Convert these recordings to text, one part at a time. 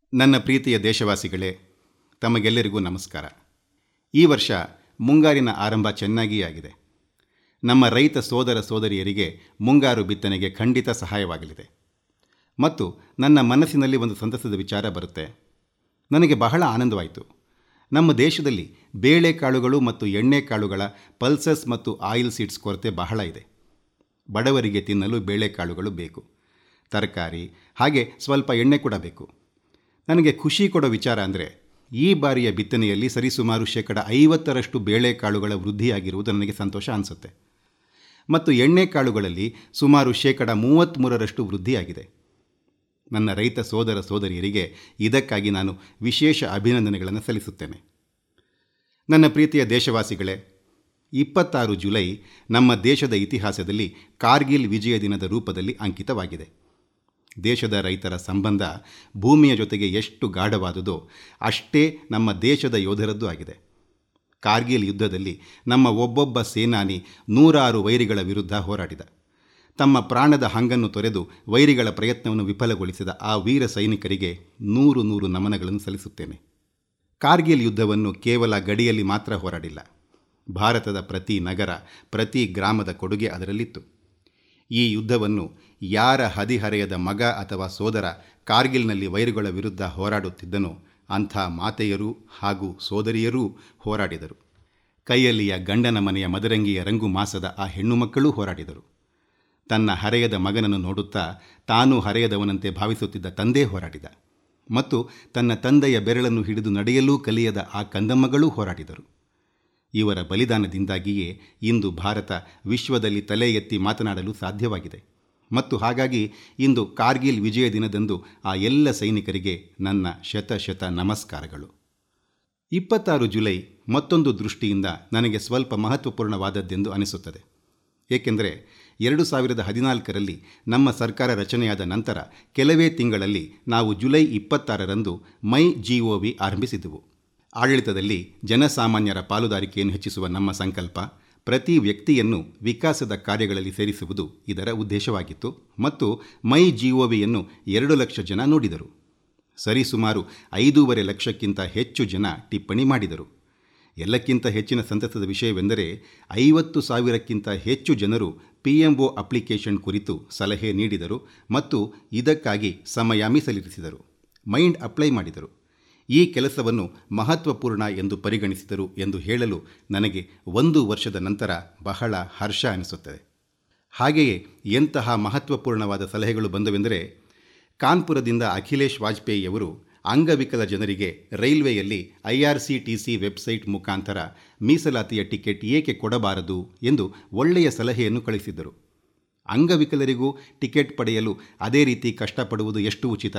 ನನ್ನ ಪ್ರೀತಿಯ ದೇಶವಾಸಿಗಳೇ ತಮಗೆಲ್ಲರಿಗೂ ನಮಸ್ಕಾರ ಈ ವರ್ಷ ಮುಂಗಾರಿನ ಆರಂಭ ಚೆನ್ನಾಗಿಯೇ ಆಗಿದೆ ನಮ್ಮ ರೈತ ಸೋದರ ಸೋದರಿಯರಿಗೆ ಮುಂಗಾರು ಬಿತ್ತನೆಗೆ ಖಂಡಿತ ಸಹಾಯವಾಗಲಿದೆ ಮತ್ತು ನನ್ನ ಮನಸ್ಸಿನಲ್ಲಿ ಒಂದು ಸಂತಸದ ವಿಚಾರ ಬರುತ್ತೆ ನನಗೆ ಬಹಳ ಆನಂದವಾಯಿತು ನಮ್ಮ ದೇಶದಲ್ಲಿ ಬೇಳೆಕಾಳುಗಳು ಮತ್ತು ಎಣ್ಣೆಕಾಳುಗಳ ಪಲ್ಸಸ್ ಮತ್ತು ಆಯಿಲ್ ಸೀಡ್ಸ್ ಕೊರತೆ ಬಹಳ ಇದೆ ಬಡವರಿಗೆ ತಿನ್ನಲು ಬೇಳೆಕಾಳುಗಳು ಬೇಕು ತರಕಾರಿ ಹಾಗೆ ಸ್ವಲ್ಪ ಎಣ್ಣೆ ಕೂಡ ಬೇಕು ನನಗೆ ಖುಷಿ ಕೊಡೋ ವಿಚಾರ ಅಂದರೆ ಈ ಬಾರಿಯ ಬಿತ್ತನೆಯಲ್ಲಿ ಸರಿಸುಮಾರು ಶೇಕಡ ಐವತ್ತರಷ್ಟು ಬೇಳೆಕಾಳುಗಳ ವೃದ್ಧಿಯಾಗಿರುವುದು ನನಗೆ ಸಂತೋಷ ಅನಿಸುತ್ತೆ ಮತ್ತು ಎಣ್ಣೆಕಾಳುಗಳಲ್ಲಿ ಸುಮಾರು ಶೇಕಡ ಮೂವತ್ತ್ಮೂರರಷ್ಟು ವೃದ್ಧಿಯಾಗಿದೆ ನನ್ನ ರೈತ ಸೋದರ ಸೋದರಿಯರಿಗೆ ಇದಕ್ಕಾಗಿ ನಾನು ವಿಶೇಷ ಅಭಿನಂದನೆಗಳನ್ನು ಸಲ್ಲಿಸುತ್ತೇನೆ ನನ್ನ ಪ್ರೀತಿಯ ದೇಶವಾಸಿಗಳೇ ಇಪ್ಪತ್ತಾರು ಜುಲೈ ನಮ್ಮ ದೇಶದ ಇತಿಹಾಸದಲ್ಲಿ ಕಾರ್ಗಿಲ್ ವಿಜಯ ದಿನದ ರೂಪದಲ್ಲಿ ಅಂಕಿತವಾಗಿದೆ ದೇಶದ ರೈತರ ಸಂಬಂಧ ಭೂಮಿಯ ಜೊತೆಗೆ ಎಷ್ಟು ಗಾಢವಾದುದೋ ಅಷ್ಟೇ ನಮ್ಮ ದೇಶದ ಯೋಧರದ್ದು ಆಗಿದೆ ಕಾರ್ಗಿಲ್ ಯುದ್ಧದಲ್ಲಿ ನಮ್ಮ ಒಬ್ಬೊಬ್ಬ ಸೇನಾನಿ ನೂರಾರು ವೈರಿಗಳ ವಿರುದ್ಧ ಹೋರಾಡಿದ ತಮ್ಮ ಪ್ರಾಣದ ಹಂಗನ್ನು ತೊರೆದು ವೈರಿಗಳ ಪ್ರಯತ್ನವನ್ನು ವಿಫಲಗೊಳಿಸಿದ ಆ ವೀರ ಸೈನಿಕರಿಗೆ ನೂರು ನೂರು ನಮನಗಳನ್ನು ಸಲ್ಲಿಸುತ್ತೇನೆ ಕಾರ್ಗಿಲ್ ಯುದ್ಧವನ್ನು ಕೇವಲ ಗಡಿಯಲ್ಲಿ ಮಾತ್ರ ಹೋರಾಡಿಲ್ಲ ಭಾರತದ ಪ್ರತಿ ನಗರ ಪ್ರತಿ ಗ್ರಾಮದ ಕೊಡುಗೆ ಅದರಲ್ಲಿತ್ತು ಈ ಯುದ್ಧವನ್ನು ಯಾರ ಹದಿಹರೆಯದ ಮಗ ಅಥವಾ ಸೋದರ ಕಾರ್ಗಿಲ್ನಲ್ಲಿ ವೈರುಗಳ ವಿರುದ್ಧ ಹೋರಾಡುತ್ತಿದ್ದನೋ ಅಂಥ ಮಾತೆಯರೂ ಹಾಗೂ ಸೋದರಿಯರೂ ಹೋರಾಡಿದರು ಕೈಯಲ್ಲಿಯ ಗಂಡನ ಮನೆಯ ಮದರಂಗಿಯ ರಂಗು ಮಾಸದ ಆ ಹೆಣ್ಣು ಮಕ್ಕಳೂ ಹೋರಾಡಿದರು ತನ್ನ ಹರೆಯದ ಮಗನನ್ನು ನೋಡುತ್ತಾ ತಾನೂ ಹರೆಯದವನಂತೆ ಭಾವಿಸುತ್ತಿದ್ದ ತಂದೆ ಹೋರಾಡಿದ ಮತ್ತು ತನ್ನ ತಂದೆಯ ಬೆರಳನ್ನು ಹಿಡಿದು ನಡೆಯಲೂ ಕಲಿಯದ ಆ ಕಂದಮ್ಮಗಳೂ ಹೋರಾಡಿದರು ಇವರ ಬಲಿದಾನದಿಂದಾಗಿಯೇ ಇಂದು ಭಾರತ ವಿಶ್ವದಲ್ಲಿ ತಲೆ ಎತ್ತಿ ಮಾತನಾಡಲು ಸಾಧ್ಯವಾಗಿದೆ ಮತ್ತು ಹಾಗಾಗಿ ಇಂದು ಕಾರ್ಗಿಲ್ ವಿಜಯ ದಿನದಂದು ಆ ಎಲ್ಲ ಸೈನಿಕರಿಗೆ ನನ್ನ ಶತ ಶತ ನಮಸ್ಕಾರಗಳು ಇಪ್ಪತ್ತಾರು ಜುಲೈ ಮತ್ತೊಂದು ದೃಷ್ಟಿಯಿಂದ ನನಗೆ ಸ್ವಲ್ಪ ಮಹತ್ವಪೂರ್ಣವಾದದ್ದೆಂದು ಅನಿಸುತ್ತದೆ ಏಕೆಂದರೆ ಎರಡು ಸಾವಿರದ ಹದಿನಾಲ್ಕರಲ್ಲಿ ನಮ್ಮ ಸರ್ಕಾರ ರಚನೆಯಾದ ನಂತರ ಕೆಲವೇ ತಿಂಗಳಲ್ಲಿ ನಾವು ಜುಲೈ ಇಪ್ಪತ್ತಾರರಂದು ಮೈ ಜಿ ಒ ವಿ ಆರಂಭಿಸಿದ್ದೆವು ಆಡಳಿತದಲ್ಲಿ ಜನಸಾಮಾನ್ಯರ ಪಾಲುದಾರಿಕೆಯನ್ನು ಹೆಚ್ಚಿಸುವ ನಮ್ಮ ಸಂಕಲ್ಪ ಪ್ರತಿ ವ್ಯಕ್ತಿಯನ್ನು ವಿಕಾಸದ ಕಾರ್ಯಗಳಲ್ಲಿ ಸೇರಿಸುವುದು ಇದರ ಉದ್ದೇಶವಾಗಿತ್ತು ಮತ್ತು ಮೈ ಜಿ ಒ ವಿಯನ್ನು ಎರಡು ಲಕ್ಷ ಜನ ನೋಡಿದರು ಸರಿಸುಮಾರು ಐದೂವರೆ ಲಕ್ಷಕ್ಕಿಂತ ಹೆಚ್ಚು ಜನ ಟಿಪ್ಪಣಿ ಮಾಡಿದರು ಎಲ್ಲಕ್ಕಿಂತ ಹೆಚ್ಚಿನ ಸಂತಸದ ವಿಷಯವೆಂದರೆ ಐವತ್ತು ಸಾವಿರಕ್ಕಿಂತ ಹೆಚ್ಚು ಜನರು ಪಿ ಎಂ ಒ ಅಪ್ಲಿಕೇಶನ್ ಕುರಿತು ಸಲಹೆ ನೀಡಿದರು ಮತ್ತು ಇದಕ್ಕಾಗಿ ಸಮಯ ಮೀಸಲಿರಿಸಿದರು ಮೈಂಡ್ ಅಪ್ಲೈ ಮಾಡಿದರು ಈ ಕೆಲಸವನ್ನು ಮಹತ್ವಪೂರ್ಣ ಎಂದು ಪರಿಗಣಿಸಿದರು ಎಂದು ಹೇಳಲು ನನಗೆ ಒಂದು ವರ್ಷದ ನಂತರ ಬಹಳ ಹರ್ಷ ಅನಿಸುತ್ತದೆ ಹಾಗೆಯೇ ಎಂತಹ ಮಹತ್ವಪೂರ್ಣವಾದ ಸಲಹೆಗಳು ಬಂದವೆಂದರೆ ಕಾನ್ಪುರದಿಂದ ಅಖಿಲೇಶ್ ವಾಜಪೇಯಿಯವರು ಅಂಗವಿಕಲ ಜನರಿಗೆ ರೈಲ್ವೆಯಲ್ಲಿ I R C T C website ಮುಖಾಂತರ ಮೀಸಲಾತಿಯ ಟಿಕೆಟ್ ಏಕೆ ಕೊಡಬಾರದು ಎಂದು ಒಳ್ಳೆಯ ಸಲಹೆಯನ್ನು ಕಳಿಸಿದ್ದರು ಅಂಗವಿಕಲರಿಗೂ ಟಿಕೆಟ್ ಪಡೆಯಲು ಅದೇ ರೀತಿ ಕಷ್ಟಪಡುವುದು ಎಷ್ಟು ಉಚಿತ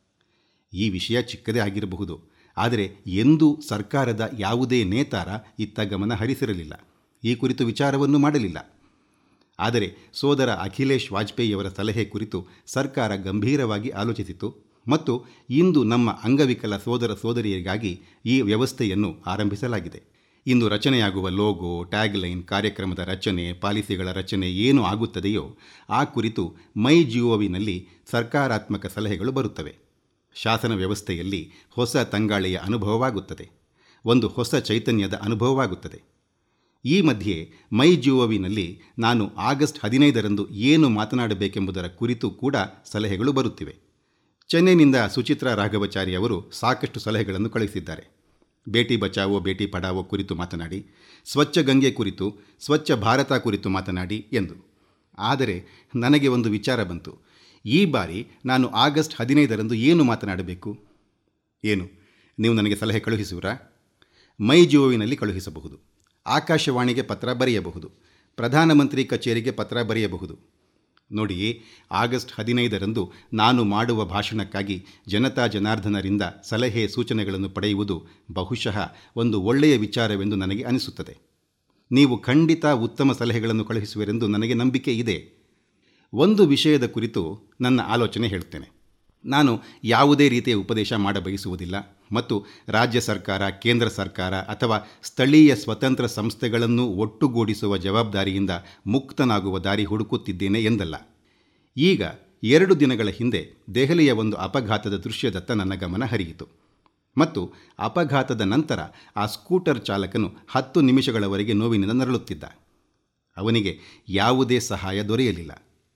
ಈ ವಿಷಯ ಚಿಕ್ಕದೇ ಆಗಿರಬಹುದು ಆದರೆ ಎಂದೂ ಸರ್ಕಾರದ ಯಾವುದೇ ನೇತಾರ ಇತ್ತ ಗಮನ ಹರಿಸಿರಲಿಲ್ಲ ಈ ಕುರಿತು ವಿಚಾರವನ್ನು ಮಾಡಲಿಲ್ಲ ಆದರೆ ಸೋದರ ಅಖಿಲೇಶ್ ವಾಜಪೇಯಿಯವರ ಸಲಹೆ ಕುರಿತು ಸರ್ಕಾರ ಗಂಭೀರವಾಗಿ ಆಲೋಚಿಸಿತು ಮತ್ತು ಇಂದು ನಮ್ಮ ಅಂಗವಿಕಲ ಸೋದರ ಸೋದರಿಯರಿಗಾಗಿ ಈ ವ್ಯವಸ್ಥೆಯನ್ನು ಆರಂಭಿಸಲಾಗಿದೆ ಇಂದು ರಚನೆಯಾಗುವ ಲೋಗೋ ಟ್ಯಾಗ್ಲೈನ್ ಕಾರ್ಯಕ್ರಮದ ರಚನೆ ಪಾಲಿಸಿಗಳ ರಚನೆ ಏನು ಆಗುತ್ತದೆಯೋ ಆ ಕುರಿತು ಮೈ ಜಿಒವಿನಲ್ಲಿ ಸರ್ಕಾರಾತ್ಮಕ ಸಲಹೆಗಳು ಬರುತ್ತವೆ ಶಾಸನ ವ್ಯವಸ್ಥೆಯಲ್ಲಿ ಹೊಸ ತಂಗಾಳಿಯ ಅನುಭವವಾಗುತ್ತದೆ ಒಂದು ಹೊಸ ಚೈತನ್ಯದ ಅನುಭವವಾಗುತ್ತದೆ ಈ ಮಧ್ಯೆ ಮೈ ಜಿಒವಿನಲ್ಲಿ ನಾನು ಆಗಸ್ಟ್ ಹದಿನೈದರಂದು ಏನು ಮಾತನಾಡಬೇಕೆಂಬುದರ ಕುರಿತು ಕೂಡ ಸಲಹೆಗಳು ಬರುತ್ತಿವೆ ಚೆನ್ನೈನಿಂದ ಸುಚಿತ್ರಾ ರಾಘವಚಾರಿ ಅವರು ಸಾಕಷ್ಟು ಸಲಹೆಗಳನ್ನು ಕಳುಹಿಸಿದ್ದಾರೆ ಬೇಟಿ ಬಚಾವೋ ಬೇಟಿ ಪಡಾವೋ ಕುರಿತು ಮಾತನಾಡಿ ಸ್ವಚ್ಛ ಗಂಗೆ ಕುರಿತು ಸ್ವಚ್ಛ ಭಾರತ ಕುರಿತು ಮಾತನಾಡಿ ಎಂದು ಆದರೆ ನನಗೆ ಒಂದು ವಿಚಾರ ಬಂತು ಈ ಬಾರಿ ನಾನು ಆಗಸ್ಟ್ ಹದಿನೈದರಂದು ಏನು ಮಾತನಾಡಬೇಕು ಏನು ನೀವು ನನಗೆ ಸಲಹೆ ಕಳುಹಿಸುವಿರಾ ಮೈ ಜಿಒವಿನಲ್ಲಿ ಕಳುಹಿಸಬಹುದು ಆಕಾಶವಾಣಿಗೆ ಪತ್ರ ಬರೆಯಬಹುದು ಪ್ರಧಾನಮಂತ್ರಿ ಕಚೇರಿಗೆ ಪತ್ರ ಬರೆಯಬಹುದು ನೋಡಿ ಆಗಸ್ಟ್ ಹದಿನೈದರಂದು ನಾನು ಮಾಡುವ ಭಾಷಣಕ್ಕಾಗಿ ಜನತಾ ಜನಾರ್ದನರಿಂದ ಸಲಹೆ ಸೂಚನೆಗಳನ್ನು ಪಡೆಯುವುದು ಬಹುಶಃ ಒಂದು ಒಳ್ಳೆಯ ವಿಚಾರವೆಂದು ನನಗೆ ಅನಿಸುತ್ತದೆ ನೀವು ಖಂಡಿತ ಉತ್ತಮ ಸಲಹೆಗಳನ್ನು ಕಳುಹಿಸುವಿರೆಂದು ನನಗೆ ನಂಬಿಕೆ ಇದೆ ಒಂದು ವಿಷಯದ ಕುರಿತು ನನ್ನ ಆಲೋಚನೆ ಹೇಳುತ್ತೇನೆ ನಾನು ಯಾವುದೇ ರೀತಿಯ ಉಪದೇಶ ಮಾಡಬಯಸುವುದಿಲ್ಲ ಮತ್ತು ರಾಜ್ಯ ಸರ್ಕಾರ ಕೇಂದ್ರ ಸರ್ಕಾರ ಅಥವಾ ಸ್ಥಳೀಯ ಸ್ವತಂತ್ರ ಸಂಸ್ಥೆಗಳನ್ನು ಒಟ್ಟುಗೂಡಿಸುವ ಜವಾಬ್ದಾರಿಯಿಂದ ಮುಕ್ತನಾಗುವ ದಾರಿ ಹುಡುಕುತ್ತಿದ್ದೇನೆ ಎಂದಲ್ಲ ಈಗ ಎರಡು ದಿನಗಳ ಹಿಂದೆ ದೆಹಲಿಯ ಒಂದು ಅಪಘಾತದ ದೃಶ್ಯದತ್ತ ನನ್ನ ಗಮನ ಹರಿಯಿತು ಮತ್ತು ಅಪಘಾತದ ನಂತರ ಆ ಸ್ಕೂಟರ್ ಚಾಲಕನು ಹತ್ತು ನಿಮಿಷಗಳವರೆಗೆ ನೋವಿನಿಂದ ನರಳುತ್ತಿದ್ದ ಅವನಿಗೆ ಯಾವುದೇ ಸಹಾಯ ದೊರೆಯಲಿಲ್ಲ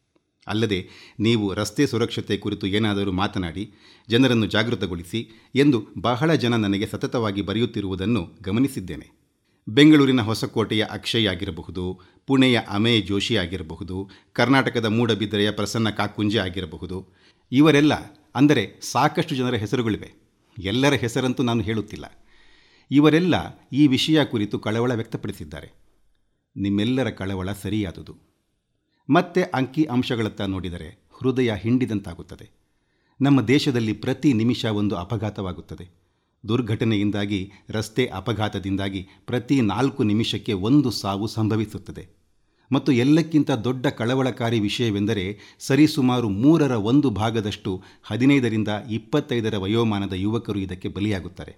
ಅಲ್ಲದೆ ನೀವು ರಸ್ತೆ ಸುರಕ್ಷತೆ ಕುರಿತು ಏನಾದರೂ ಮಾತನಾಡಿ ಜನರನ್ನು ಜಾಗೃತಗೊಳಿಸಿ ಎಂದು ಬಹಳ ಜನ ನನಗೆ ಸತತವಾಗಿ ಬರೆಯುತ್ತಿರುವುದನ್ನು ಗಮನಿಸಿದ್ದೇನೆ ಬೆಂಗಳೂರಿನ ಹೊಸಕೋಟೆಯ ಅಕ್ಷಯ್ ಆಗಿರಬಹುದು ಪುಣೆಯ ಅಮೇಯ್ ಜೋಶಿ ಆಗಿರಬಹುದು ಕರ್ನಾಟಕದ ಮೂಡಬಿದ್ರೆಯ ಪ್ರಸನ್ನ ಕಾಕುಂಜೆ ಆಗಿರಬಹುದು ಇವರೆಲ್ಲ ಅಂದರೆ ಸಾಕಷ್ಟು ಜನರ ಹೆಸರುಗಳಿವೆ ಎಲ್ಲರ ಹೆಸರಂತೂ ನಾನು ಹೇಳುತ್ತಿಲ್ಲ ಇವರೆಲ್ಲ ಈ ವಿಷಯ ಕುರಿತು ಕಳವಳ ವ್ಯಕ್ತಪಡಿಸಿದ್ದಾರೆ ನಿಮ್ಮೆಲ್ಲರ ಕಳವಳ ಸರಿಯಾದುದು ಮತ್ತೆ ಅಂಕಿ ಅಂಶಗಳತ್ತ ನೋಡಿದರೆ ಹೃದಯ ಹಿಂಡಿದಂತಾಗುತ್ತದೆ ನಮ್ಮ ದೇಶದಲ್ಲಿ ಪ್ರತಿ ನಿಮಿಷ ಒಂದು ಅಪಘಾತವಾಗುತ್ತದೆ ದುರ್ಘಟನೆಯಿಂದಾಗಿ ರಸ್ತೆ ಅಪಘಾತದಿಂದಾಗಿ ಪ್ರತಿ ನಾಲ್ಕು ನಿಮಿಷಕ್ಕೆ ಒಂದು ಸಾವು ಸಂಭವಿಸುತ್ತದೆ ಮತ್ತು ಎಲ್ಲಕ್ಕಿಂತ ದೊಡ್ಡ ಕಳವಳಕಾರಿ ವಿಷಯವೆಂದರೆ ಸರಿಸುಮಾರು ಮೂರರ ಒಂದು ಭಾಗದಷ್ಟು ಹದಿನೈದರಿಂದ ಇಪ್ಪತ್ತೈದರ ವಯೋಮಾನದ ಯುವಕರು ಇದಕ್ಕೆ ಬಲಿಯಾಗುತ್ತಾರೆ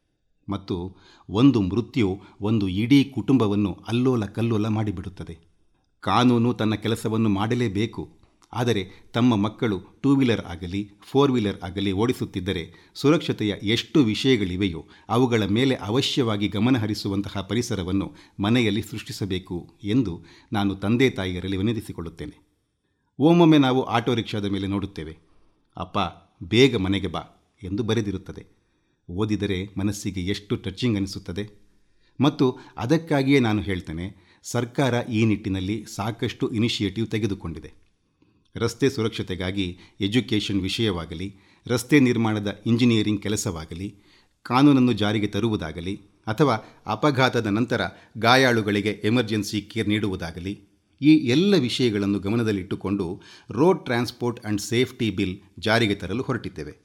ಮತ್ತು ಒಂದು ಮೃತ್ಯು ಒಂದು ಇಡೀ ಕುಟುಂಬವನ್ನು ಅಲ್ಲೋಲ ಕಲ್ಲೋಲ ಮಾಡಿಬಿಡುತ್ತದೆ ಕಾನೂನು ತನ್ನ ಕೆಲಸವನ್ನು ಮಾಡಲೇಬೇಕು ಆದರೆ ತಮ್ಮ ಮಕ್ಕಳು ಟೂ ವೀಲರ್ ಆಗಲಿ ಫೋರ್ ವೀಲರ್ ಆಗಲಿ ಓಡಿಸುತ್ತಿದ್ದರೆ ಸುರಕ್ಷತೆಯ ಎಷ್ಟು ವಿಷಯಗಳಿವೆಯೋ ಅವುಗಳ ಮೇಲೆ ಅವಶ್ಯವಾಗಿ ಗಮನಹರಿಸುವಂತಹ ಪರಿಸರವನ್ನು ಮನೆಯಲ್ಲಿ ಸೃಷ್ಟಿಸಬೇಕು ಎಂದು ನಾನು ತಂದೆ ತಾಯಿಯರಲ್ಲಿ ವಿನಂತಿಸಿಕೊಳ್ಳುತ್ತೇನೆ ಒಮ್ಮೊಮ್ಮೆ ನಾವು ಆಟೋ ರಿಕ್ಷಾದ ಮೇಲೆ ನೋಡುತ್ತೇವೆ ಅಪ್ಪ ಬೇಗ ಮನೆಗೆ ಬಾ ಎಂದು ಬರೆದಿರುತ್ತದೆ ಓದಿದರೆ ಮನಸ್ಸಿಗೆ ಎಷ್ಟು ಟಚಿಂಗ್ ಅನಿಸುತ್ತದೆ ಮತ್ತು ಅದಕ್ಕಾಗಿಯೇ ನಾನು ಹೇಳ್ತೇನೆ ಸರ್ಕಾರ ಈ ನಿಟ್ಟಿನಲ್ಲಿ ಸಾಕಷ್ಟು ಇನಿಷಿಯೇಟಿವ್ ತೆಗೆದುಕೊಂಡಿದೆ ರಸ್ತೆ ಸುರಕ್ಷತೆಗಾಗಿ ಎಜುಕೇಷನ್ ವಿಷಯವಾಗಲಿ ರಸ್ತೆ ನಿರ್ಮಾಣದ ಇಂಜಿನಿಯರಿಂಗ್ ಕೆಲಸವಾಗಲಿ ಕಾನೂನನ್ನು ಜಾರಿಗೆ ತರುವುದಾಗಲಿ ಅಥವಾ ಅಪಘಾತದ ನಂತರ ಗಾಯಾಳುಗಳಿಗೆ ಎಮರ್ಜೆನ್ಸಿ ಕೇರ್ ನೀಡುವುದಾಗಲಿ ಈ ಎಲ್ಲ ವಿಷಯಗಳನ್ನು ಗಮನದಲ್ಲಿಟ್ಟುಕೊಂಡು road transport and safety bill ಜಾರಿಗೆ ತರಲು ಹೊರಟಿದ್ದೇವೆ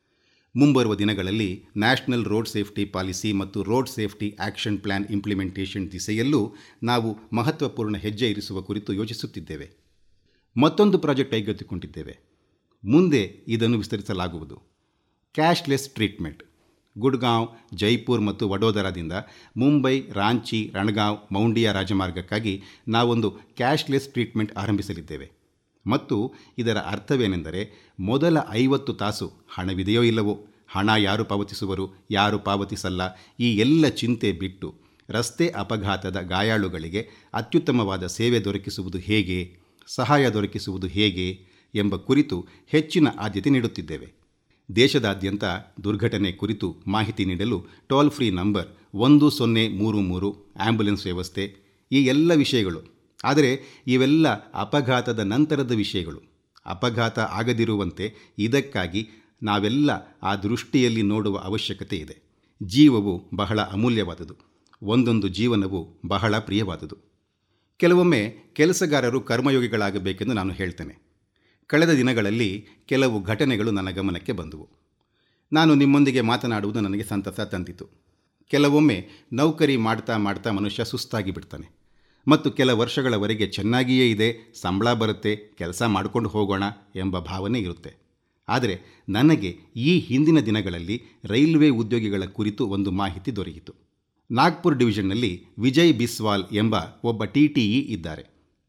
ಮುಂಬರುವ ದಿನಗಳಲ್ಲಿ ನ್ಯಾಷನಲ್ ರೋಡ್ ಸೇಫ್ಟಿ ಪಾಲಿಸಿ ಮತ್ತು road safety action plan implementation ದಿಸೆಯಲ್ಲೂ ನಾವು ಮಹತ್ವಪೂರ್ಣ ಹೆಜ್ಜೆ ಇರಿಸುವ ಕುರಿತು ಯೋಚಿಸುತ್ತಿದ್ದೇವೆ ಮತ್ತೊಂದು ಪ್ರಾಜೆಕ್ಟ್ ಕೈಗೆತ್ತಿಕೊಂಡಿದ್ದೇವೆ ಮುಂದೆ ಇದನ್ನು ವಿಸ್ತರಿಸಲಾಗುವುದು ಕ್ಯಾಶ್ಲೆಸ್ ಟ್ರೀಟ್ಮೆಂಟ್ ಗುಡ್ಗಾಂವ್ ಜೈಪುರ್ ಮತ್ತು ವಡೋದರಾದಿಂದ ಮುಂಬೈ ರಾಂಚಿ ರಣಗಾಂವ್ ಮೌಂಡಿಯಾ ರಾಜಮಾರ್ಗಕ್ಕಾಗಿ ನಾವೊಂದು ಕ್ಯಾಶ್ಲೆಸ್ ಟ್ರೀಟ್ಮೆಂಟ್ ಆರಂಭಿಸಲಿದ್ದೇವೆ ಮತ್ತು ಇದರ ಅರ್ಥವೇನೆಂದರೆ ಮೊದಲ ಐವತ್ತು ತಾಸು ಹಣವಿದೆಯೋ ಇಲ್ಲವೋ ಹಣ ಯಾರು ಪಾವತಿಸುವರು ಯಾರು ಪಾವತಿಸಲ್ಲ ಈ ಎಲ್ಲ ಚಿಂತೆ ಬಿಟ್ಟು ರಸ್ತೆ ಅಪಘಾತದ ಗಾಯಾಳುಗಳಿಗೆ ಅತ್ಯುತ್ತಮವಾದ ಸೇವೆ ದೊರಕಿಸುವುದು ಹೇಗೆ ಸಹಾಯ ದೊರಕಿಸುವುದು ಹೇಗೆ ಎಂಬ ಕುರಿತು ಹೆಚ್ಚಿನ ಆದ್ಯತೆ ನೀಡುತ್ತಿದ್ದೇವೆ ದೇಶದಾದ್ಯಂತ ದುರ್ಘಟನೆ ಕುರಿತು ಮಾಹಿತಿ ನೀಡಲು ಟೋಲ್ ಫ್ರೀ ನಂಬರ್ ಒಂದು ಸೊನ್ನೆ ಮೂರು ಮೂರು ಆ್ಯಂಬುಲೆನ್ಸ್ ವ್ಯವಸ್ಥೆ ಈ ಎಲ್ಲ ವಿಷಯಗಳು ಆದರೆ ಇವೆಲ್ಲ ಅಪಘಾತದ ನಂತರದ ವಿಷಯಗಳು ಅಪಘಾತ ಆಗದಿರುವಂತೆ ಇದಕ್ಕಾಗಿ ನಾವೆಲ್ಲ ಆ ದೃಷ್ಟಿಯಲ್ಲಿ ನೋಡುವ ಅವಶ್ಯಕತೆ ಇದೆ ಜೀವವು ಬಹಳ ಅಮೂಲ್ಯವಾದುದು ಒಂದೊಂದು ಜೀವನವು ಬಹಳ ಪ್ರಿಯವಾದುದು ಕೆಲವೊಮ್ಮೆ ಕೆಲಸಗಾರರು ಕರ್ಮಯೋಗಿಗಳಾಗಬೇಕೆಂದು ನಾನು ಹೇಳ್ತೇನೆ ಕಳೆದ ದಿನಗಳಲ್ಲಿ ಕೆಲವು ಘಟನೆಗಳು ನನ್ನ ಗಮನಕ್ಕೆ ಬಂದವು ನಾನು ನಿಮ್ಮೊಂದಿಗೆ ಮಾತನಾಡುವುದು ನನಗೆ ಸಂತಸ ತಂದಿತು ಕೆಲವೊಮ್ಮೆ ನೌಕರಿ ಮಾಡ್ತಾ ಮಾಡ್ತಾ ಮನುಷ್ಯ ಸುಸ್ತಾಗಿ ಬಿಡ್ತಾನೆ ಮತ್ತು ಕೆಲ ವರ್ಷಗಳವರೆಗೆ ಚೆನ್ನಾಗಿಯೇ ಇದೆ ಸಂಬಳ ಬರುತ್ತೆ ಕೆಲಸ ಮಾಡಿಕೊಂಡು ಹೋಗೋಣ ಎಂಬ ಭಾವನೆ ಇರುತ್ತೆ ಆದರೆ ನನಗೆ ಈ ಹಿಂದಿನ ದಿನಗಳಲ್ಲಿ ರೈಲ್ವೆ ಉದ್ಯೋಗಿಗಳ ಕುರಿತು ಒಂದು ಮಾಹಿತಿ ದೊರೆಯಿತು ನಾಗ್ಪುರ್ ಡಿವಿಷನ್ನಲ್ಲಿ ವಿಜಯ್ ಬಿಸ್ವಾಲ್ ಎಂಬ ಒಬ್ಬ ಟಿ ಟಿ ಇ ಇದ್ದಾರೆ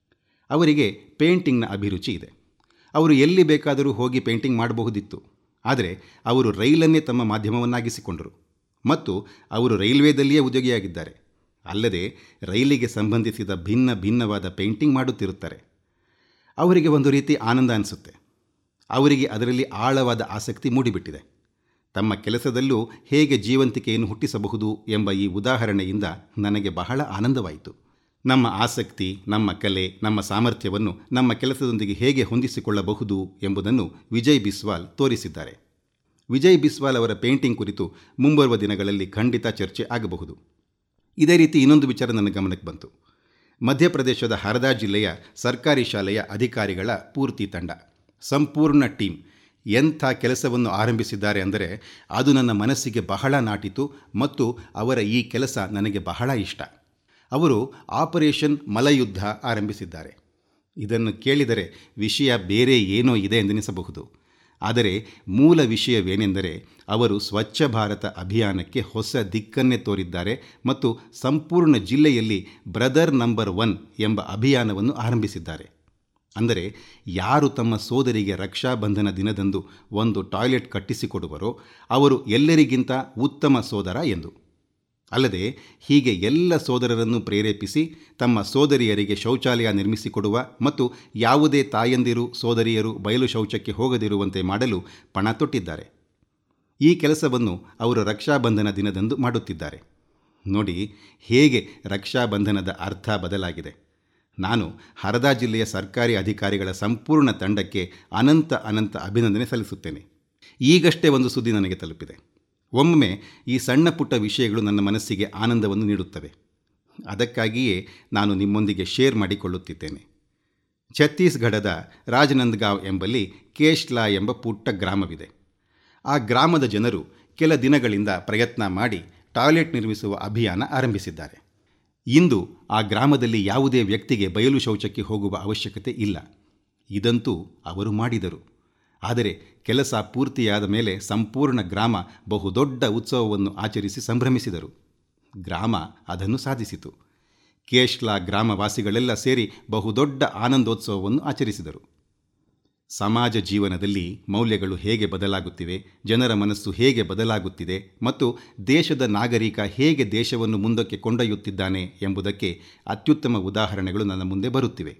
ಅವರಿಗೆ ಪೇಂಟಿಂಗ್ನ ಅಭಿರುಚಿ ಇದೆ ಅವರು ಎಲ್ಲಿ ಬೇಕಾದರೂ ಹೋಗಿ ಪೇಂಟಿಂಗ್ ಮಾಡಬಹುದಿತ್ತು ಆದರೆ ಅವರು ರೈಲನ್ನೇ ತಮ್ಮ ಮಾಧ್ಯಮವನ್ನಾಗಿಸಿಕೊಂಡರು ಮತ್ತು ಅವರು ರೈಲ್ವೇದಲ್ಲಿಯೇ ಉದ್ಯೋಗಿಯಾಗಿದ್ದಾರೆ ಅಲ್ಲದೆ ರೈಲಿಗೆ ಸಂಬಂಧಿಸಿದ ಭಿನ್ನ ಭಿನ್ನವಾದ ಪೇಂಟಿಂಗ್ ಮಾಡುತ್ತಿರುತ್ತಾರೆ ಅವರಿಗೆ ಒಂದು ರೀತಿ ಆನಂದ ಅನಿಸುತ್ತೆ ಅವರಿಗೆ ಅದರಲ್ಲಿ ಆಳವಾದ ಆಸಕ್ತಿ ಮೂಡಿಬಿಟ್ಟಿದೆ ತಮ್ಮ ಕೆಲಸದಲ್ಲೂ ಹೇಗೆ ಜೀವಂತಿಕೆಯನ್ನು ಹುಟ್ಟಿಸಬಹುದು ಎಂಬ ಈ ಉದಾಹರಣೆಯಿಂದ ನನಗೆ ಬಹಳ ಆನಂದವಾಯಿತು ನಮ್ಮ ಆಸಕ್ತಿ ನಮ್ಮ ಕಲೆ ನಮ್ಮ ಸಾಮರ್ಥ್ಯವನ್ನು ನಮ್ಮ ಕೆಲಸದೊಂದಿಗೆ ಹೇಗೆ ಹೊಂದಿಸಿಕೊಳ್ಳಬಹುದು ಎಂಬುದನ್ನು ವಿಜಯ್ ಬಿಸ್ವಾಲ್ ತೋರಿಸಿದ್ದಾರೆ ವಿಜಯ್ ಬಿಸ್ವಾಲ್ ಅವರ ಪೇಂಟಿಂಗ್ ಕುರಿತು ಮುಂಬರುವ ದಿನಗಳಲ್ಲಿ ಖಂಡಿತ ಚರ್ಚೆ ಆಗಬಹುದು ಇದೇ ರೀತಿ ಇನ್ನೊಂದು ವಿಚಾರ ನನ್ನ ಗಮನಕ್ಕೆ ಬಂತು ಮಧ್ಯಪ್ರದೇಶದ ಹರದಾ ಜಿಲ್ಲೆಯ ಸರ್ಕಾರಿ ಶಾಲೆಯ ಅಧಿಕಾರಿಗಳ ಪೂರ್ತಿ ತಂಡ ಸಂಪೂರ್ಣ ಟೀಮ್ ಎಂಥ ಕೆಲಸವನ್ನು ಆರಂಭಿಸಿದ್ದಾರೆ ಅಂದರೆ ಅದು ನನ್ನ ಮನಸ್ಸಿಗೆ ಬಹಳ ನಾಟಿತು ಮತ್ತು ಅವರ ಈ ಕೆಲಸ ನನಗೆ ಬಹಳ ಇಷ್ಟ ಅವರು ಆಪರೇಷನ್ ಮಲಯುದ್ಧ ಆರಂಭಿಸಿದ್ದಾರೆ ಇದನ್ನು ಕೇಳಿದರೆ ವಿಷಯ ಬೇರೆ ಏನೋ ಇದೆ ಎಂದೆನಿಸಬಹುದು ಆದರೆ ಮೂಲ ವಿಷಯವೇನೆಂದರೆ ಅವರು ಸ್ವಚ್ಛ ಭಾರತ ಅಭಿಯಾನಕ್ಕೆ ಹೊಸ ದಿಕ್ಕನ್ನೇ ತೋರಿದ್ದಾರೆ ಮತ್ತು ಸಂಪೂರ್ಣ ಜಿಲ್ಲೆಯಲ್ಲಿ ಬ್ರದರ್ ನಂಬರ್ ಒನ್ ಎಂಬ ಅಭಿಯಾನವನ್ನು ಆರಂಭಿಸಿದ್ದಾರೆ ಅಂದರೆ ಯಾರು ತಮ್ಮ ಸೋದರಿಗೆ ರಕ್ಷಾಬಂಧನ ದಿನದಂದು ಒಂದು ಟಾಯ್ಲೆಟ್ ಕಟ್ಟಿಸಿಕೊಡುವರೋ ಅವರು ಎಲ್ಲರಿಗಿಂತ ಉತ್ತಮ ಸೋದರ ಎಂದು ಅಲ್ಲದೆ ಹೀಗೆ ಎಲ್ಲ ಸೋದರರನ್ನು ಪ್ರೇರೇಪಿಸಿ ತಮ್ಮ ಸೋದರಿಯರಿಗೆ ಶೌಚಾಲಯ ನಿರ್ಮಿಸಿಕೊಡುವ ಮತ್ತು ಯಾವುದೇ ತಾಯಂದಿರು ಸೋದರಿಯರು ಬಯಲು ಶೌಚಕ್ಕೆ ಹೋಗದಿರುವಂತೆ ಮಾಡಲು ಪಣ ತೊಟ್ಟಿದ್ದಾರೆ ಈ ಕೆಲಸವನ್ನು ಅವರು ರಕ್ಷಾಬಂಧನ ದಿನದಂದು ಮಾಡುತ್ತಿದ್ದಾರೆ ನೋಡಿ ಹೇಗೆ ರಕ್ಷಾಬಂಧನದ ಅರ್ಥ ಬದಲಾಗಿದೆ ನಾನು ಹರದಾ ಜಿಲ್ಲೆಯ ಸರ್ಕಾರಿ ಅಧಿಕಾರಿಗಳ ಸಂಪೂರ್ಣ ತಂಡಕ್ಕೆ ಅನಂತ ಅನಂತ ಅಭಿನಂದನೆ ಸಲ್ಲಿಸುತ್ತೇನೆ ಈಗಷ್ಟೇ ಒಂದು ಸುದ್ದಿ ನನಗೆ ತಲುಪಿದೆ ಒಮ್ಮೊಮ್ಮೆ ಈ ಸಣ್ಣ ಪುಟ್ಟ ವಿಷಯಗಳು ನನ್ನ ಮನಸ್ಸಿಗೆ ಆನಂದವನ್ನು ನೀಡುತ್ತವೆ ಅದಕ್ಕಾಗಿಯೇ ನಾನು ನಿಮ್ಮೊಂದಿಗೆ ಶೇರ್ ಮಾಡಿಕೊಳ್ಳುತ್ತಿದ್ದೇನೆ ಛತ್ತೀಸ್ಗಢದ ರಾಜನಂದಗಾಂವ್ ಎಂಬಲ್ಲಿ ಕೇಶ್ಲಾ ಎಂಬ ಪುಟ್ಟ ಗ್ರಾಮವಿದೆ ಆ ಗ್ರಾಮದ ಜನರು ಕೆಲ ದಿನಗಳಿಂದ ಪ್ರಯತ್ನ ಮಾಡಿ ಟಾಯ್ಲೆಟ್ ನಿರ್ಮಿಸುವ ಅಭಿಯಾನ ಆರಂಭಿಸಿದ್ದಾರೆ ಇಂದು ಆ ಗ್ರಾಮದಲ್ಲಿ ಯಾವುದೇ ವ್ಯಕ್ತಿಗೆ ಬಯಲು ಶೌಚಕ್ಕೆ ಹೋಗುವ ಅವಶ್ಯಕತೆ ಇಲ್ಲ ಇದಂತೂ ಅವರು ಮಾಡಿದರು ಆದರೆ ಕೆಲಸ ಪೂರ್ತಿಯಾದ ಮೇಲೆ ಸಂಪೂರ್ಣ ಗ್ರಾಮ ಬಹುದೊಡ್ಡ ಉತ್ಸವವನ್ನು ಆಚರಿಸಿ ಸಂಭ್ರಮಿಸಿದರು ಗ್ರಾಮ ಅದನ್ನು ಸಾಧಿಸಿತು ಕೇಶ್ಲಾ ಗ್ರಾಮವಾಸಿಗಳೆಲ್ಲ ಸೇರಿ ಬಹುದೊಡ್ಡ ಆನಂದೋತ್ಸವವನ್ನು ಆಚರಿಸಿದರು ಸಮಾಜ ಜೀವನದಲ್ಲಿ ಮೌಲ್ಯಗಳು ಹೇಗೆ ಬದಲಾಗುತ್ತಿವೆ ಜನರ ಮನಸ್ಸು ಹೇಗೆ ಬದಲಾಗುತ್ತಿದೆ ಮತ್ತು ದೇಶದ ನಾಗರಿಕ ಹೇಗೆ ದೇಶವನ್ನು ಮುಂದಕ್ಕೆ ಕೊಂಡೊಯ್ಯುತ್ತಿದ್ದಾನೆ ಎಂಬುದಕ್ಕೆ ಅತ್ಯುತ್ತಮ ಉದಾಹರಣೆಗಳು ನನ್ನ ಮುಂದೆ ಬರುತ್ತಿವೆ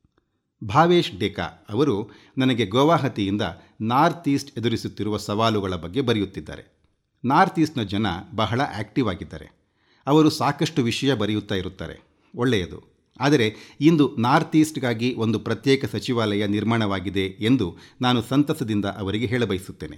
ಭಾವೇಶ್ ಡೆಕಾ ಅವರು ನನಗೆ ಗುವಾಹತಿಯಿಂದ ನಾರ್ತ್ ಈಸ್ಟ್ ಎದುರಿಸುತ್ತಿರುವ ಸವಾಲುಗಳ ಬಗ್ಗೆ ಬರೆಯುತ್ತಿದ್ದಾರೆ ನಾರ್ತ್ ಈಸ್ಟ್ನ ಜನ ಬಹಳ ಆಕ್ಟಿವ್ ಆಗಿದ್ದಾರೆ ಅವರು ಸಾಕಷ್ಟು ವಿಷಯ ಬರೆಯುತ್ತಾ ಇರುತ್ತಾರೆ ಒಳ್ಳೆಯದು ಆದರೆ ಇಂದು ನಾರ್ತ್ ಈಸ್ಟ್ಗಾಗಿ ಒಂದು ಪ್ರತ್ಯೇಕ ಸಚಿವಾಲಯ ನಿರ್ಮಾಣವಾಗಿದೆ ಎಂದು ನಾನು ಸಂತಸದಿಂದ ಅವರಿಗೆ ಹೇಳಬಯಸುತ್ತೇನೆ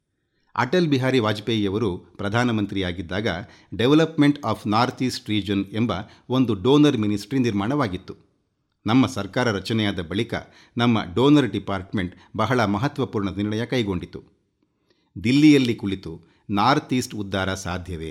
ಅಟಲ್ ಬಿಹಾರಿ ವಾಜಪೇಯಿಯವರು ಪ್ರಧಾನಮಂತ್ರಿಯಾಗಿದ್ದಾಗ development of north east region ಎಂಬ ಒಂದು ಡೋನರ್ ಮಿನಿಸ್ಟ್ರಿ ನಿರ್ಮಾಣವಾಗಿತ್ತು ನಮ್ಮ ಸರ್ಕಾರ ರಚನೆಯಾದ ಬಳಿಕ ನಮ್ಮ ಡೋನರ್ ಡಿಪಾರ್ಟ್ಮೆಂಟ್ ಬಹಳ ಮಹತ್ವಪೂರ್ಣ ನಿರ್ಣಯ ಕೈಗೊಂಡಿತು ದಿಲ್ಲಿಯಲ್ಲಿ ಕುಳಿತು ನಾರ್ತ್ ಈಸ್ಟ್ ಉದ್ಧಾರ ಸಾಧ್ಯವೇ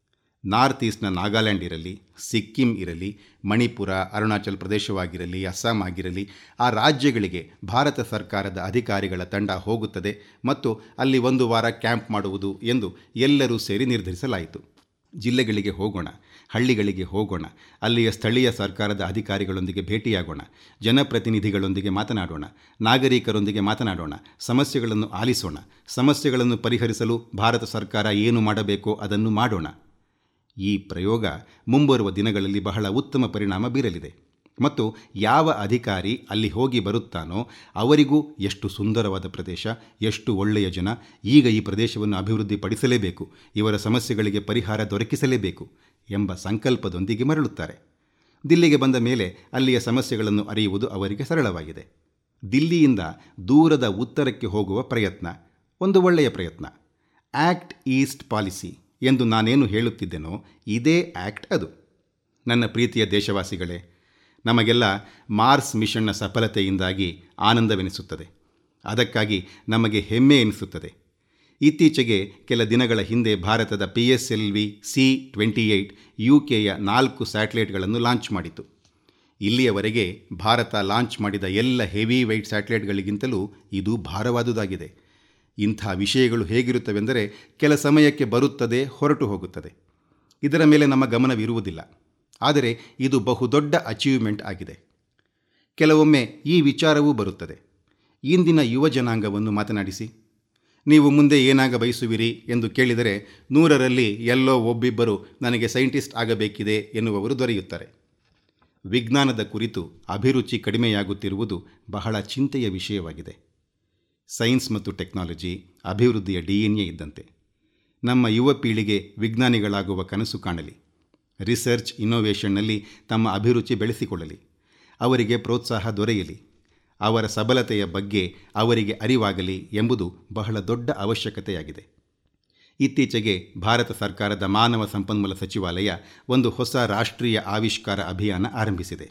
ನಾರ್ತ್ ಈಸ್ಟ್ನ ನಾಗಾಲ್ಯಾಂಡ್ ಇರಲಿ ಸಿಕ್ಕಿಂ ಇರಲಿ ಮಣಿಪುರ ಅರುಣಾಚಲ್ ಪ್ರದೇಶವಾಗಿರಲಿ ಅಸ್ಸಾಂ ಆಗಿರಲಿ ಆ ರಾಜ್ಯಗಳಿಗೆ ಭಾರತ ಸರ್ಕಾರದ ಅಧಿಕಾರಿಗಳ ತಂಡ ಹೋಗುತ್ತದೆ ಮತ್ತು ಅಲ್ಲಿ ಒಂದು ವಾರ ಕ್ಯಾಂಪ್ ಮಾಡುವುದು ಎಂದು ಎಲ್ಲರೂ ಸೇರಿ ನಿರ್ಧರಿಸಲಾಯಿತು ಜಿಲ್ಲೆಗಳಿಗೆ ಹೋಗೋಣ ಹಳ್ಳಿಗಳಿಗೆ ಹೋಗೋಣ ಅಲ್ಲಿಯ ಸ್ಥಳೀಯ ಸರ್ಕಾರದ ಅಧಿಕಾರಿಗಳೊಂದಿಗೆ ಭೇಟಿಯಾಗೋಣ ಜನಪ್ರತಿನಿಧಿಗಳೊಂದಿಗೆ ಮಾತನಾಡೋಣ ನಾಗರಿಕರೊಂದಿಗೆ ಮಾತನಾಡೋಣ ಸಮಸ್ಯೆಗಳನ್ನು ಆಲಿಸೋಣ ಸಮಸ್ಯೆಗಳನ್ನು ಪರಿಹರಿಸಲು ಭಾರತ ಸರ್ಕಾರ ಏನು ಮಾಡಬೇಕೋ ಅದನ್ನು ಮಾಡೋಣ ಈ ಪ್ರಯೋಗ ಮುಂಬರುವ ದಿನಗಳಲ್ಲಿ ಬಹಳ ಉತ್ತಮ ಪರಿಣಾಮ ಬೀರಲಿದೆ ಮತ್ತು ಯಾವ ಅಧಿಕಾರಿ ಅಲ್ಲಿ ಹೋಗಿ ಬರುತ್ತಾನೋ ಅವರಿಗೂ ಎಷ್ಟು ಸುಂದರವಾದ ಪ್ರದೇಶ ಎಷ್ಟು ಒಳ್ಳೆಯ ಜನ ಈಗ ಈ ಪ್ರದೇಶವನ್ನು ಅಭಿವೃದ್ಧಿಪಡಿಸಲೇಬೇಕು ಇವರ ಸಮಸ್ಯೆಗಳಿಗೆ ಪರಿಹಾರ ದೊರಕಿಸಲೇಬೇಕು ಎಂಬ ಸಂಕಲ್ಪದೊಂದಿಗೆ ಮರಳುತ್ತಾರೆ ದಿಲ್ಲಿಗೆ ಬಂದ ಮೇಲೆ ಅಲ್ಲಿಯ ಸಮಸ್ಯೆಗಳನ್ನು ಅರಿಯುವುದು ಅವರಿಗೆ ಸರಳವಾಗಿದೆ ದಿಲ್ಲಿಯಿಂದ ದೂರದ ಉತ್ತರಕ್ಕೆ ಹೋಗುವ ಪ್ರಯತ್ನ ಒಂದು ಒಳ್ಳೆಯ ಪ್ರಯತ್ನ ಆಕ್ಟ್ ಈಸ್ಟ್ ಪಾಲಿಸಿ ಎಂದು ನಾನೇನು ಹೇಳುತ್ತಿದ್ದೆನೋ ಇದೇ ಆಕ್ಟ್ ಅದು ನನ್ನ ಪ್ರೀತಿಯ ದೇಶವಾಸಿಗಳೇ ನಮಗೆಲ್ಲ ಮಾರ್ಸ್ ಮಿಷನ್ನ ಸಫಲತೆಯಿಂದಾಗಿ ಆನಂದವೆನಿಸುತ್ತದೆ ಅದಕ್ಕಾಗಿ ನಮಗೆ ಹೆಮ್ಮೆ ಎನಿಸುತ್ತದೆ ಇತ್ತೀಚೆಗೆ ಕೆಲ ದಿನಗಳ ಹಿಂದೆ ಭಾರತದ P S L V C twenty eight U ಕೆಯ ನಾಲ್ಕು ಸ್ಯಾಟಲೈಟ್ಗಳನ್ನು ಲಾಂಚ್ ಮಾಡಿತು ಇಲ್ಲಿಯವರೆಗೆ ಭಾರತ ಲಾಂಚ್ ಮಾಡಿದ ಎಲ್ಲ ಹೆವಿ ವೆಯ್ಟ್ ಸ್ಯಾಟಲೈಟ್ಗಳಿಗಿಂತಲೂ ಇದು ಭಾರವಾದುದಾಗಿದೆ ಇಂಥ ವಿಷಯಗಳು ಹೇಗಿರುತ್ತವೆಂದರೆ ಕೆಲ ಸಮಯಕ್ಕೆ ಬರುತ್ತದೆ ಹೊರಟು ಹೋಗುತ್ತದೆ ಇದರ ಮೇಲೆ ನಮ್ಮ ಗಮನವಿರುವುದಿಲ್ಲ ಆದರೆ ಇದು ಬಹುದೊಡ್ಡ ಅಚೀವ್ಮೆಂಟ್ ಆಗಿದೆ ಕೆಲವೊಮ್ಮೆ ಈ ವಿಚಾರವೂ ಬರುತ್ತದೆ ಇಂದಿನ ಯುವ ಜನಾಂಗವನ್ನು ಮಾತನಾಡಿಸಿ ನೀವು ಮುಂದೆ ಏನಾಗ ಬಯಸುವಿರಿ ಎಂದು ಕೇಳಿದರೆ ನೂರರಲ್ಲಿ ಎಲ್ಲೋ ಒಬ್ಬಿಬ್ಬರು ನನಗೆ ಸೈಂಟಿಸ್ಟ್ ಆಗಬೇಕಿದೆ ಎನ್ನುವವರು ದೊರೆಯುತ್ತಾರೆ ವಿಜ್ಞಾನದ ಕುರಿತು ಅಭಿರುಚಿ ಕಡಿಮೆಯಾಗುತ್ತಿರುವುದು ಬಹಳ ಚಿಂತೆಯ ವಿಷಯವಾಗಿದೆ ಸೈನ್ಸ್ ಮತ್ತು ಟೆಕ್ನಾಲಜಿ ಅಭಿವೃದ್ಧಿಯ ಡಿ ಎನ್ ಎ ಇದ್ದಂತೆ ನಮ್ಮ ಯುವ ಪೀಳಿಗೆ ವಿಜ್ಞಾನಿಗಳಾಗುವ ಕನಸು ಕಾಣಲಿ ರಿಸರ್ಚ್ ಇನ್ನೋವೇಷನ್ನಲ್ಲಿ ತಮ್ಮ ಅಭಿರುಚಿ ಬೆಳೆಸಿಕೊಳ್ಳಲಿ ಅವರಿಗೆ ಪ್ರೋತ್ಸಾಹ ದೊರೆಯಲಿ ಅವರ ಸಬಲತೆಯ ಬಗ್ಗೆ ಅವರಿಗೆ ಅರಿವಾಗಲಿ ಎಂಬುದು ಬಹಳ ದೊಡ್ಡ ಅವಶ್ಯಕತೆಯಾಗಿದೆ ಇತ್ತೀಚೆಗೆ ಭಾರತ ಸರ್ಕಾರದ ಮಾನವ ಸಂಪನ್ಮೂಲ ಸಚಿವಾಲಯ ಒಂದು ಹೊಸ ರಾಷ್ಟ್ರೀಯ ಆವಿಷ್ಕಾರ ಅಭಿಯಾನ ಆರಂಭಿಸಿದೆ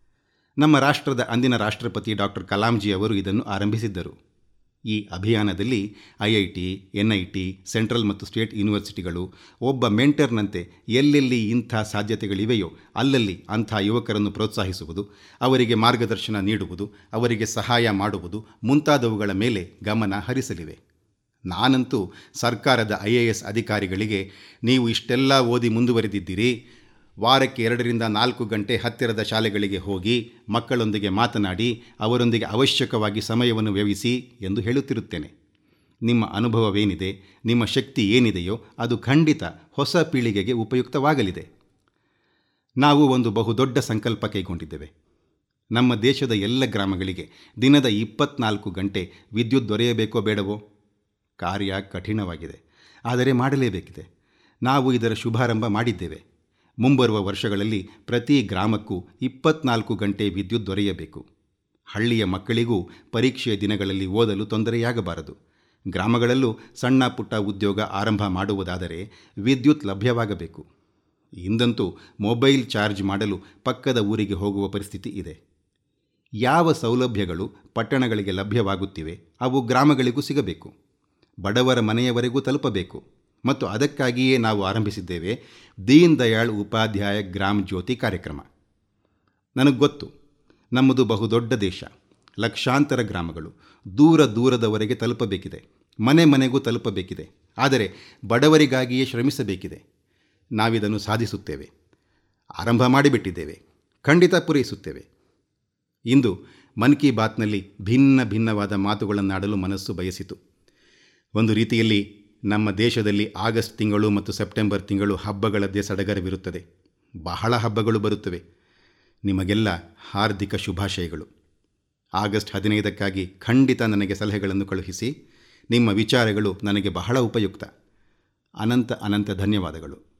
ನಮ್ಮ ರಾಷ್ಟ್ರದ ಅಂದಿನ ರಾಷ್ಟ್ರಪತಿ ಡಾಕ್ಟರ್ ಕಲಾಂಜಿ ಅವರು ಇದನ್ನು ಆರಂಭಿಸಿದ್ದರು ಈ ಅಭಿಯಾನದಲ್ಲಿ ಐಐಟಿ ಎನ್ಐಟಿ ಸೆಂಟ್ರಲ್ ಮತ್ತು ಸ್ಟೇಟ್ ಯೂನಿವರ್ಸಿಟಿಗಳು ಒಬ್ಬ ಮೆಂಟರ್ನಂತೆ ಎಲ್ಲೆಲ್ಲಿ ಇಂಥ ಸಾಧ್ಯತೆಗಳಿವೆಯೋ ಅಲ್ಲಲ್ಲಿ ಅಂಥ ಯುವಕರನ್ನು ಪ್ರೋತ್ಸಾಹಿಸುವುದು ಅವರಿಗೆ ಮಾರ್ಗದರ್ಶನ ನೀಡುವುದು ಅವರಿಗೆ ಸಹಾಯ ಮಾಡುವುದು ಮುಂತಾದವುಗಳ ಮೇಲೆ ಗಮನ ಹರಿಸಲಿವೆ ನಾನಂತೂ ಸರ್ಕಾರದ ಐ ಎ ಎಸ್ ಅಧಿಕಾರಿಗಳಿಗೆ ನೀವು ಇಷ್ಟೆಲ್ಲ ಓದಿ ಮುಂದುವರೆದಿದ್ದೀರಿ ವಾರಕ್ಕೆ ಎರಡರಿಂದ ನಾಲ್ಕು ಗಂಟೆ ಹತ್ತಿರದ ಶಾಲೆಗಳಿಗೆ ಹೋಗಿ ಮಕ್ಕಳೊಂದಿಗೆ ಮಾತನಾಡಿ ಅವರೊಂದಿಗೆ ಅವಶ್ಯಕವಾಗಿ ಸಮಯವನ್ನು ವ್ಯಯಿಸಿ ಎಂದು ಹೇಳುತ್ತಿರುತ್ತೇನೆ ನಿಮ್ಮ ಅನುಭವವೇನಿದೆ ನಿಮ್ಮ ಶಕ್ತಿ ಏನಿದೆಯೋ ಅದು ಖಂಡಿತ ಹೊಸ ಪೀಳಿಗೆಗೆ ಉಪಯುಕ್ತವಾಗಲಿದೆ ನಾವು ಒಂದು ಬಹುದೊಡ್ಡ ಸಂಕಲ್ಪ ಕೈಗೊಂಡಿದ್ದೇವೆ ನಮ್ಮ ದೇಶದ ಎಲ್ಲ ಗ್ರಾಮಗಳಿಗೆ ದಿನದ ಇಪ್ಪತ್ನಾಲ್ಕು ಗಂಟೆ ವಿದ್ಯುತ್ ದೊರೆಯಬೇಕೋ ಬೇಡವೋ ಕಾರ್ಯ ಕಠಿಣವಾಗಿದೆ ಆದರೆ ಮಾಡಲೇಬೇಕಿದೆ ನಾವು ಇದರ ಶುಭಾರಂಭ ಮಾಡಿದ್ದೇವೆ ಮುಂಬರುವ ವರ್ಷಗಳಲ್ಲಿ ಪ್ರತಿ ಗ್ರಾಮಕ್ಕೂ ಇಪ್ಪತ್ನಾಲ್ಕು ಗಂಟೆ ವಿದ್ಯುತ್ ದೊರೆಯಬೇಕು ಹಳ್ಳಿಯ ಮಕ್ಕಳಿಗೂ ಪರೀಕ್ಷೆಯ ದಿನಗಳಲ್ಲಿ ಓದಲು ತೊಂದರೆಯಾಗಬಾರದು ಗ್ರಾಮಗಳಲ್ಲೂ ಸಣ್ಣ ಪುಟ್ಟ ಉದ್ಯೋಗ ಆರಂಭ ಮಾಡುವುದಾದರೆ ವಿದ್ಯುತ್ ಲಭ್ಯವಾಗಬೇಕು ಇಂದಂತೂ ಮೊಬೈಲ್ ಚಾರ್ಜ್ ಮಾಡಲು ಪಕ್ಕದ ಊರಿಗೆ ಹೋಗುವ ಪರಿಸ್ಥಿತಿ ಇದೆ ಯಾವ ಸೌಲಭ್ಯಗಳು ಪಟ್ಟಣಗಳಿಗೆ ಲಭ್ಯವಾಗುತ್ತಿವೆ ಅವು ಗ್ರಾಮಗಳಿಗೂ ಸಿಗಬೇಕು ಬಡವರ ಮನೆಯವರೆಗೂ ತಲುಪಬೇಕು ಮತ್ತು ಅದಕ್ಕಾಗಿಯೇ ನಾವು ಆರಂಭಿಸಿದ್ದೇವೆ ದೀನ್ ದಯಾಳ್ ಉಪಾಧ್ಯಾಯ ಗ್ರಾಮ್ ಜ್ಯೋತಿ ಕಾರ್ಯಕ್ರಮ ನನಗೆ ಗೊತ್ತು ನಮ್ಮದು ಬಹುದೊಡ್ಡ ದೇಶ ಲಕ್ಷಾಂತರ ಗ್ರಾಮಗಳು ದೂರ ದೂರದವರೆಗೆ ತಲುಪಬೇಕಿದೆ ಮನೆ ಮನೆಗೂ ತಲುಪಬೇಕಿದೆ ಆದರೆ ಬಡವರಿಗಾಗಿಯೇ ಶ್ರಮಿಸಬೇಕಿದೆ ನಾವಿದನ್ನು ಸಾಧಿಸುತ್ತೇವೆ ಆರಂಭ ಮಾಡಿಬಿಟ್ಟಿದ್ದೇವೆ ಖಂಡಿತ ಪೂರೈಸುತ್ತೇವೆ ಇಂದು ಮನ್ ಕಿ ಬಾತ್ನಲ್ಲಿ ಭಿನ್ನ ಭಿನ್ನವಾದ ಮಾತುಗಳನ್ನಾಡಲು ಮನಸ್ಸು ಬಯಸಿತು ಒಂದು ರೀತಿಯಲ್ಲಿ ನಮ್ಮ ದೇಶದಲ್ಲಿ ಆಗಸ್ಟ್ ತಿಂಗಳು ಮತ್ತು ಸೆಪ್ಟೆಂಬರ್ ತಿಂಗಳು ಹಬ್ಬಗಳದ್ದೇ ಸಡಗರವಿರುತ್ತದೆ ಬಹಳ ಹಬ್ಬಗಳು ಬರುತ್ತವೆ ನಿಮಗೆಲ್ಲ ಹಾರ್ದಿಕ ಶುಭಾಶಯಗಳು ಆಗಸ್ಟ್ ಹದಿನೈದಕ್ಕಾಗಿ ಖಂಡಿತ ನನಗೆ ಸಲಹೆಗಳನ್ನು ಕಳುಹಿಸಿ ನಿಮ್ಮ ವಿಚಾರಗಳು ನನಗೆ ಬಹಳ ಉಪಯುಕ್ತ ಅನಂತ ಅನಂತ ಧನ್ಯವಾದಗಳು